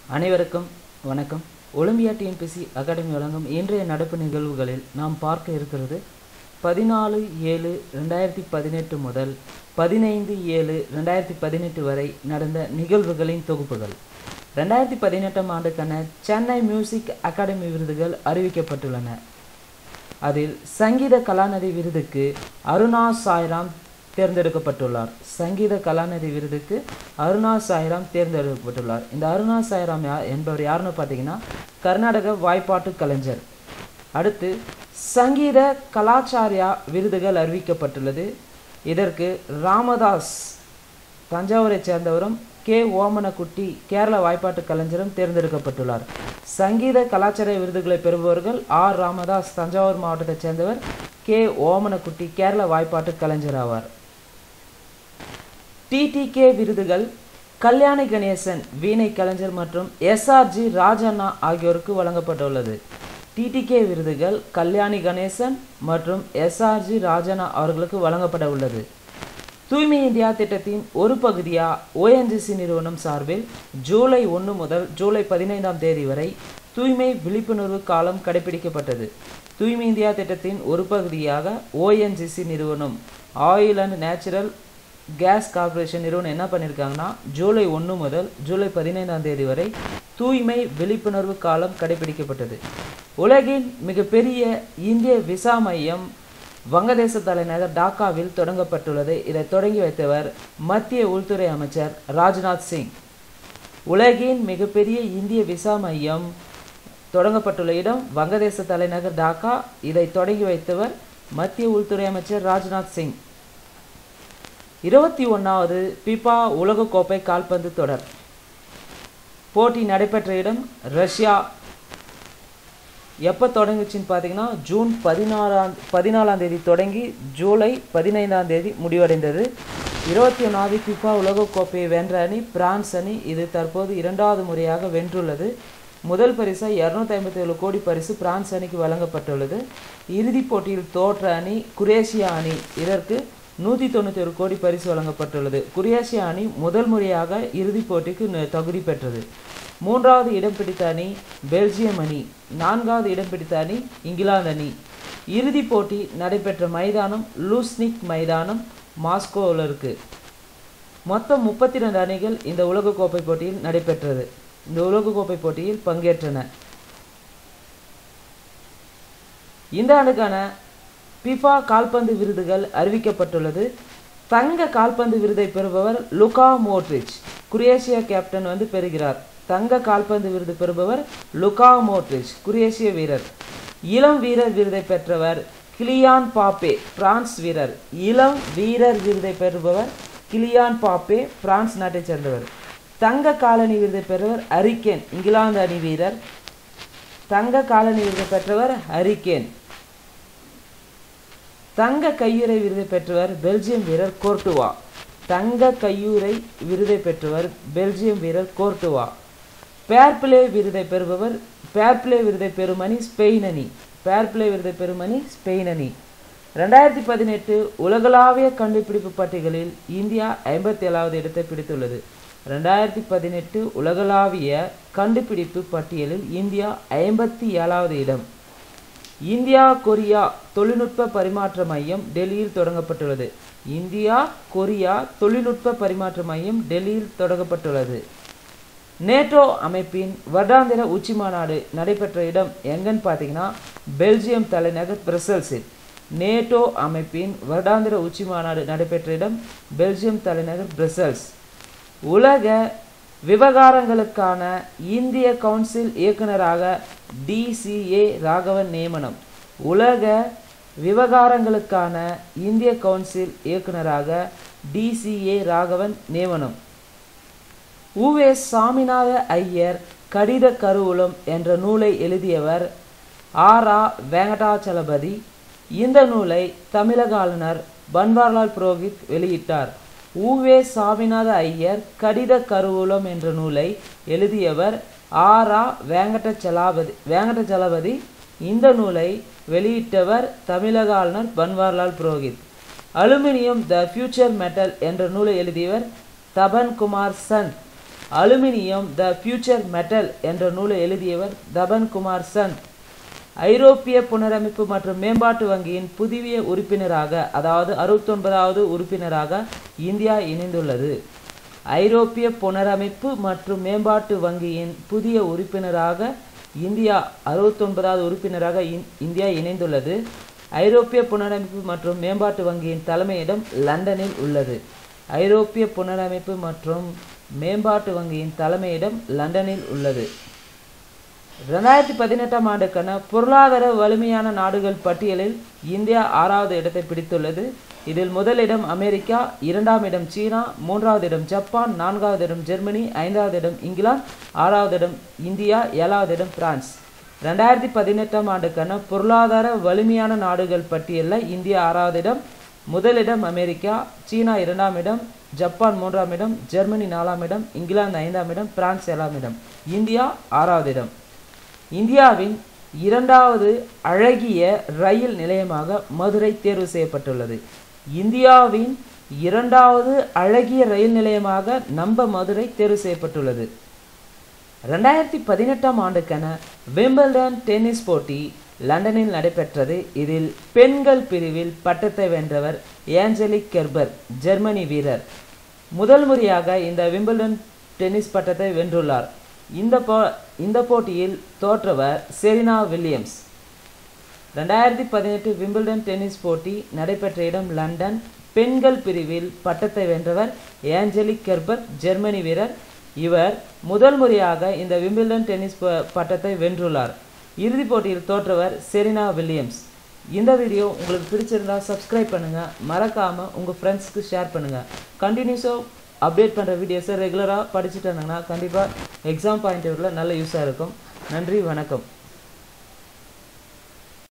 அனைவருக்கும் வணக்கம் Olympia TNPSC academy வழங்கும் இன்றைய நடப்பு நிகழ்வுகளில் நாம் பார்க்க இருக்கிறது பதினாலு ஏழு ரெண்டாயிரத்தி பதினெட்டு முதல் பதினைந்து ஏழு ரெண்டாயிரத்தி பதினெட்டு வரை நடந்த நிகழ்வுகளின் தொகுப்புகள் ரெண்டாயிரத்தி பதினெட்டாம் ஆண்டுக்கான சென்னை மியூசிக் அகாடமி விருதுகள் அறிவிக்கப்பட்டுள்ளன அதில் சங்கீத கலாநிதி விருதுக்கு அருணா சாய்ராம் தேர்ந்தெடுக்கப்பட்டுள்ளார் சங்கீத கலாநிதி விருதுக்கு அருணா சாய்ராம் தேர்ந்தெடுக்கப்பட்டுள்ளார் இந்த அருணா சாய்ராம் யா என்பவர் யாருன்னு பார்த்தீங்கன்னா கர்நாடக வாய்ப்பாட்டு கலைஞர் அடுத்து சங்கீத கலாச்சாரியா விருதுகள் அறிவிக்கப்பட்டுள்ளது இதற்கு ராமதாஸ் தஞ்சாவூரைச் சேர்ந்தவரும் கே ஓமனக்குட்டி கேரள வாய்ப்பாட்டு கலைஞரும் தேர்ந்தெடுக்கப்பட்டுள்ளார் சங்கீத கலாச்சார விருதுகளை பெறுபவர்கள் ஆர் ராமதாஸ் தஞ்சாவூர் மாவட்டத்தைச் சேர்ந்தவர் கே ஓமனக்குட்டி கேரள வாய்ப்பாட்டு கலைஞர் ஆவார் டிடிகே விருதுகள் கல்யாணி கணேசன் வீணை கலைஞர் மற்றும் எஸ்ஆர்ஜி ராஜண்ணா ஆகியோருக்கு வழங்கப்பட்டுள்ளது டிடிகே விருதுகள் கல்யாணி கணேசன் மற்றும் எஸ்ஆர்ஜி ராஜண்ணா அவர்களுக்கு வழங்கப்பட உள்ளது தூய்மை இந்தியா திட்டத்தின் ஒரு பகுதியாக ஓஎன்ஜிசி நிறுவனம் சார்பில் ஜூலை ஒன்று முதல் ஜூலை பதினைந்தாம் தேதி வரை தூய்மை விழிப்புணர்வு காலம் கடைபிடிக்கப்பட்டது தூய்மை இந்தியா திட்டத்தின் ஒரு பகுதியாக ஓஎன்ஜிசி நிறுவனம் oil and natural gas corporation நிறுவனம் என்ன பண்ணியிருக்காங்கன்னா ஜூலை ஒன்று முதல் ஜூலை பதினைந்தாம் தேதி வரை தூய்மை விழிப்புணர்வு காலம் கடைபிடிக்கப்பட்டது உலகின் மிகப்பெரிய இந்திய விசா மையம் வங்கதேச தலைநகர் டாக்காவில் தொடங்கப்பட்டுள்ளது இதை தொடங்கி வைத்தவர் மத்திய உள்துறை அமைச்சர் ராஜ்நாத் சிங் உலகின் மிகப்பெரிய இந்திய விசா மையம் தொடங்கப்பட்டுள்ள இடம் வங்கதேச தலைநகர் டாக்கா இதை தொடங்கி வைத்தவர் மத்திய உள்துறை அமைச்சர் ராஜ்நாத் சிங் இருபத்தி ஒன்றாவது பிபா உலகக்கோப்பை கால்பந்து தொடர் போட்டி நடைபெற்ற இடம் ரஷ்யா எப்போ தொடங்குச்சுன்னு பார்த்தீங்கன்னா ஜூன் பதினாறாம் பதினாலாம் தேதி தொடங்கி ஜூலை பதினைந்தாம் தேதி முடிவடைந்தது இருபத்தி ஒன்றாவது பிஃபா உலகக்கோப்பையை வென்ற அணி பிரான்ஸ் அணி இது தற்போது இரண்டாவது முறையாக வென்றுள்ளது முதல் பரிசாக இரநூத்தி ஐம்பத்தி ஏழு கோடி பரிசு பிரான்ஸ் அணிக்கு வழங்கப்பட்டுள்ளது இறுதிப் போட்டியில் தோற்ற அணி குரேஷியா அணி இதற்கு நூற்றி தொண்ணூற்றி ஒரு கோடி பரிசு வழங்கப்பட்டுள்ளது குரேஷியா அணி முதல் முறையாக இறுதிப் போட்டிக்கு தகுதி பெற்றது மூன்றாவது இடம் பிடித்த அணி பெல்ஜியம் அணி நான்காவது இடம் பிடித்த அணி இங்கிலாந்து அணி இறுதிப் போட்டி நடைபெற்ற மைதானம் லூஸ்னிக் மைதானம் மாஸ்கோவில் இருக்கு மொத்தம் முப்பத்தி ரெண்டு அணிகள் இந்த உலகக்கோப்பை போட்டியில் நடைபெற்றது இந்த உலகக்கோப்பை போட்டியில் பங்கேற்றன இந்த ஆண்டுக்கான பிஃபா கால்பந்து விருதுகள் அறிவிக்கப்பட்டுள்ளது தங்க கால்பந்து விருதை பெறுபவர் லுகா மோட்ரிச் குரேஷியா கேப்டன் வந்து பெறுகிறார் தங்க கால்பந்து விருது பெறுபவர் லுகா மோட்ரிச் குரேஷிய வீரர் இளம் வீரர் விருதை பெற்றவர் கிலியான் பாப்பே பிரான்ஸ் வீரர் இளம் வீரர் விருதை பெறுபவர் கிலியான் பாப்பே பிரான்ஸ் நாட்டைச் சேர்ந்தவர் தங்க காலனி விருதை பெறுவர் ஹரிக்கேன் இங்கிலாந்து அணி வீரர் தங்க காலனி விருதை பெற்றவர் ஹரிக்கேன் தங்க கையுறை விருதை பெற்றவர் பெல்ஜியம் வீரர் கோர்ட்டுவா தங்க கையுறை விருதை பெற்றவர் பெல்ஜியம் வீரர் கோர்ட்டுவா பேர்பிளே விருதை பெறுபவர் பேர்பிளே விருதை பெறும் அணி ஸ்பெயின் அணி பேர்பிளே விருதை பெறும் அணி ஸ்பெயின் அணி ரெண்டாயிரத்தி பதினெட்டு உலகளாவிய கண்டுபிடிப்பு பட்டியலில் இந்தியா ஐம்பத்தி ஏழாவது இடத்தை பிடித்துள்ளது ரெண்டாயிரத்தி பதினெட்டு உலகளாவிய கண்டுபிடிப்பு பட்டியலில் இந்தியா ஐம்பத்தி ஏழாவது இடம் இந்தியா கொரியா தொழில்நுட்ப பரிமாற்ற மையம் டெல்லியில் தொடங்கப்பட்டுள்ளது இந்தியா கொரியா தொழில்நுட்ப பரிமாற்ற மையம் டெல்லியில் தொடங்கப்பட்டுள்ளது நேட்டோ அமைப்பின் வருடாந்திர உச்சி மாநாடு நடைபெற்ற இடம் எங்கன்னு பார்த்தீங்கன்னா பெல்ஜியம் தலைநகர் பிரசல்ஸில் நேட்டோ அமைப்பின் வருடாந்திர உச்சி மாநாடு நடைபெற்ற இடம் பெல்ஜியம் தலைநகர் பிரசல்ஸ் உலக விவகாரங்களுக்கான இந்திய கவுன்சில் இயக்குநராக டிசிஏ ராகவன் நியமனம் உலக விவகாரங்களுக்கான இந்திய கவுன்சில் இயக்குநராக டிசிஏ ராகவன் நியமனம் உவே சாமிநாத ஐயர் கடித கருவூலம் என்ற நூலை எழுதியவர் ஆரா வெங்கடாச்சலபதி இந்த நூலை தமிழக ஆளுநர் பன்வாரிலால் புரோஹித் வெளியிட்டார் உவே சாமிநாத ஐயர் கடித கருவூலம் என்ற நூலை எழுதியவர் ஆரா வேங்கடச்சலாபதி வேங்கடச்சலபதி இந்த நூலை வெளியிட்டவர் தமிழக ஆளுநர் Banwarilal Purohit aluminium the future metal என்ற நூலை எழுதியவர் Tapan Kumar Chand aluminium the future metal என்ற நூலை எழுதியவர் தபன் குமார் சந்த் ஐரோப்பிய புனரமைப்பு மற்றும் மேம்பாட்டு வங்கியின் புதிய உறுப்பினராக அதாவது அறுபத்தொன்பதாவது உறுப்பினராக இந்தியா இணைந்துள்ளது ஐரோப்பிய புனரமைப்பு மற்றும் மேம்பாட்டு வங்கியின் புதிய உறுப்பினராக இந்தியா அறுபத்தொன்பதாவது உறுப்பினராக இந்- இந்தியா இணைந்துள்ளது ஐரோப்பிய புனரமைப்பு மற்றும் மேம்பாட்டு வங்கியின் தலைமையிடம் லண்டனில் உள்ளது ஐரோப்பிய புனரமைப்பு மற்றும் மேம்பாட்டு வங்கியின் தலைமையிடம் லண்டனில் உள்ளது ரெண்டாயிரத்தி பதினெட்டாம் ஆண்டுக்கான பொருளாதார வலிமையான நாடுகள் பட்டியலில் இந்தியா ஆறாவது இடத்தை பிடித்துள்ளது இதில் முதலிடம் அமெரிக்கா இரண்டாம் இடம் சீனா மூன்றாவது இடம் ஜப்பான் நான்காவது இடம் ஜெர்மனி ஐந்தாவது இடம் இங்கிலாந்து ஆறாவது இடம் இந்தியா ஏழாவது இடம் பிரான்ஸ் ரெண்டாயிரத்தி பதினெட்டாம் ஆண்டுக்கான பொருளாதார வலிமையான நாடுகள் பட்டியலில் இந்தியா ஆறாவது இடம் முதலிடம் அமெரிக்கா சீனா இரண்டாம் இடம் ஜப்பான் மூன்றாம் இடம் ஜெர்மனி நாலாம் இடம் இங்கிலாந்து ஐந்தாம் இடம் பிரான்ஸ் ஏழாம் இடம் இந்தியா ஆறாவது இடம் இந்தியாவின் இரண்டாவது அழகிய ரயில் நிலையமாக மதுரை தேர்வு செய்யப்பட்டுள்ளது இந்தியாவின் இரண்டாவது அழகிய ரயில் நிலையமாக நம்ம மதுரை தேர்வு செய்யப்பட்டுள்ளது ரெண்டாயிரத்தி பதினெட்டாம் ஆண்டுக்கான விம்பிள்டன் டென்னிஸ் போட்டி லண்டனில் நடைபெற்றது இதில் பெண்கள் பிரிவில் பட்டத்தை வென்றவர் ஏஞ்சலிக் கெர்பர் ஜெர்மனி வீரர் முதல் முறையாக இந்த விம்பிள்டன் டென்னிஸ் பட்டத்தை வென்றுள்ளார் இந்த போ இந்த போட்டியில் தோற்றவர் செரினா வில்லியம்ஸ் ரெண்டாயிரத்தி பதினெட்டு விம்பிள்டன் டென்னிஸ் போட்டி நடைபெற்ற இடம் லண்டன் பெண்கள் பிரிவில் பட்டத்தை வென்றவர் ஏஞ்சலிக் கெர்பர் ஜெர்மனி வீரர் இவர் முதல் முறையாக இந்த விம்பிள்டன் டென்னிஸ் ப- பட்டத்தை வென்றுள்ளார் இறுதிப் போட்டியில் தோற்றவர் செரினா வில்லியம்ஸ் இந்த வீடியோ உங்களுக்கு பிடிச்சிருந்தா சப்ஸ்கிரைப் பண்ணுங்க மறக்காம உங்க ஃப்ரெண்ட்ஸ்க்கு ஷேர் பண்ணுங்க கண்டினியூஸாக அப்டேட் பண்ற வீடியோஸை ரெகுலராக படிச்சுட்டு இருந்தாங்கன்னா கண்டிப்பாக எக்ஸாம் பாயிண்ட் நல்ல யூஸாக இருக்கும் நன்றி வணக்கம்